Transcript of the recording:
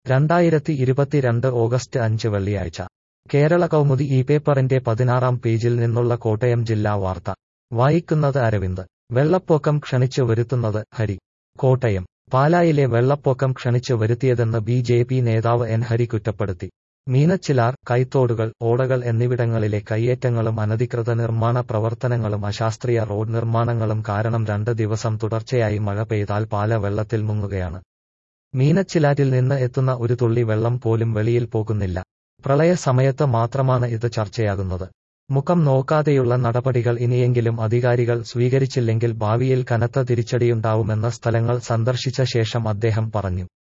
രണ്ടായിരത്തി ഇരുപത്തിരണ്ട് ഓഗസ്റ്റ് അഞ്ച് വെള്ളിയാഴ്ച കേരള കൗമുദി ഈ പേപ്പറിന്റെ പതിനാറാം പേജിൽ നിന്നുള്ള കോട്ടയം ജില്ലാ വാർത്ത വായിക്കുന്നത് അരവിന്ദ് വെള്ളപ്പൊക്കം ക്ഷണിച്ചു വരുത്തുന്നത് ഹരി കോട്ടയം പാലായിലെ വെള്ളപ്പൊക്കം ക്ഷണിച്ചു വരുത്തിയതെന്ന് ബി ജെ പി നേതാവ് എൻ ഹരി കുറ്റപ്പെടുത്തി മീനച്ചിലാർ കൈത്തോടുകൾ ഓടകൾ എന്നിവിടങ്ങളിലെ കയ്യേറ്റങ്ങളും അനധികൃത നിർമ്മാണ പ്രവർത്തനങ്ങളും അശാസ്ത്രീയ റോഡ് നിർമ്മാണങ്ങളും കാരണം രണ്ട് ദിവസം തുടർച്ചയായി മഴ പെയ്താൽ പാല വെള്ളത്തിൽ മുങ്ങുകയാണ് മീനച്ചിലാറ്റിൽ നിന്ന് എത്തുന്ന ഒരു തുള്ളി വെള്ളം പോലും വെളിയിൽ പോകുന്നില്ല പ്രളയ സമയത്ത് മാത്രമാണ് ഇത് ചർച്ചയാകുന്നത് മുഖം നോക്കാതെയുള്ള നടപടികൾ ഇനിയെങ്കിലും അധികാരികൾ സ്വീകരിച്ചില്ലെങ്കിൽ ഭാവിയിൽ കനത്ത തിരിച്ചടിയുണ്ടാവുമെന്ന് സ്ഥലങ്ങൾ സന്ദർശിച്ച ശേഷം അദ്ദേഹം പറഞ്ഞു